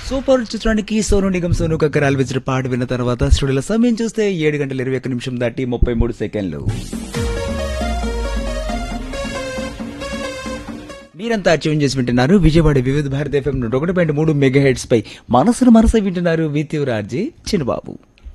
super చిత్రానికి సోను నిగం సోను కక్కరాలు విసిరి పాట విన్న తర్వాత స్టూడియోలో సమయం చూస్తే ఏడు గంటల ఇరవై ఒక్క నిమిషం దాటి ముప్పై మూడు సెకండ్లు మీరంతా ట్యూన్ చేసి వింటున్నారు విజయవాడ వివిధ భారత ఎఫ్ఎం నూట ఒకటి పాయింట్ మూడు మెగా హెడ్స్ పై మనసును మనస వింటున్నారు విత్యురార్జీ చిన్నబాబు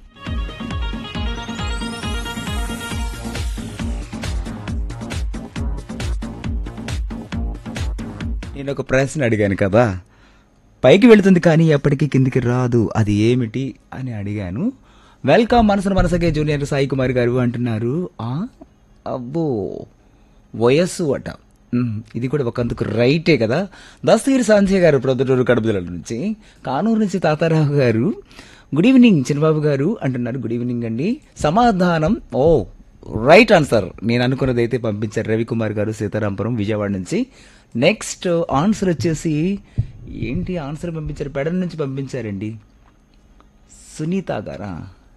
నేను ఒక ప్రశ్న అడిగాను కదా పైకి వెళుతుంది కానీ ఎప్పటికీ కిందికి రాదు అది ఏమిటి అని అడిగాను వెల్కమ్ మనసును మనసకే జూనియర్ సాయి కుమార్ గారు అంటున్నారు ఆ అబ్బో వయస్సు అట మ్, ఇది కూడా ఒకందుకు రైటే కదా దస్తగిరి సాంజయ్ గారు ప్రొద్దుటూరు కడుపుదల నుంచి కానూరు నుంచి తాతారావు గారు గుడ్ ఈవినింగ్ చిన్నబాబు గారు అంటున్నారు గుడ్ ఈవినింగ్ అండి సమాధానం ఓ రైట్ ఆన్సర్ నేను అనుకున్నది అయితే పంపించారు రవికుమార్ గారు సీతారాంపురం విజయవాడ నుంచి నెక్స్ట్ ఆన్సర్ వచ్చేసి ఏంటి ఆన్సర్ పంపించారు పెడల నుంచి పంపించారండి సునీత గారా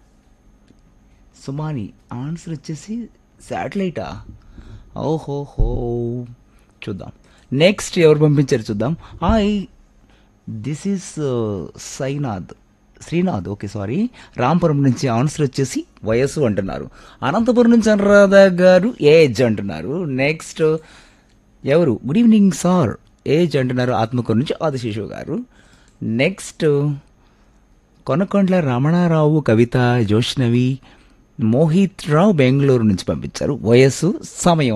సుమాని ఆన్సర్ వచ్చేసి శాటిలైటా ఓహోహో చూద్దాం నెక్స్ట్ ఎవరు పంపించారు చూద్దాం hi this is Sainath Srinath okay sorry Rampuram నుంచి ఆన్సర్ వచ్చేసి వయస్సు అంటున్నారు అనంతపురం నుంచి అనురాధ గారు ఏజ్ అంటున్నారు నెక్స్ట్ ఎవరు గుడ్ ఈవినింగ్ సార్ ఏజ్ అంటున్నారు ఆత్మకూరు నుంచి ఆదిశేషు గారు నెక్స్ట్ కొనకొండ్ల రమణారావు కవిత జోష్నవి మోహిత్ రావు బెంగళూరు నుంచి పంపించారు వయస్సు సమయం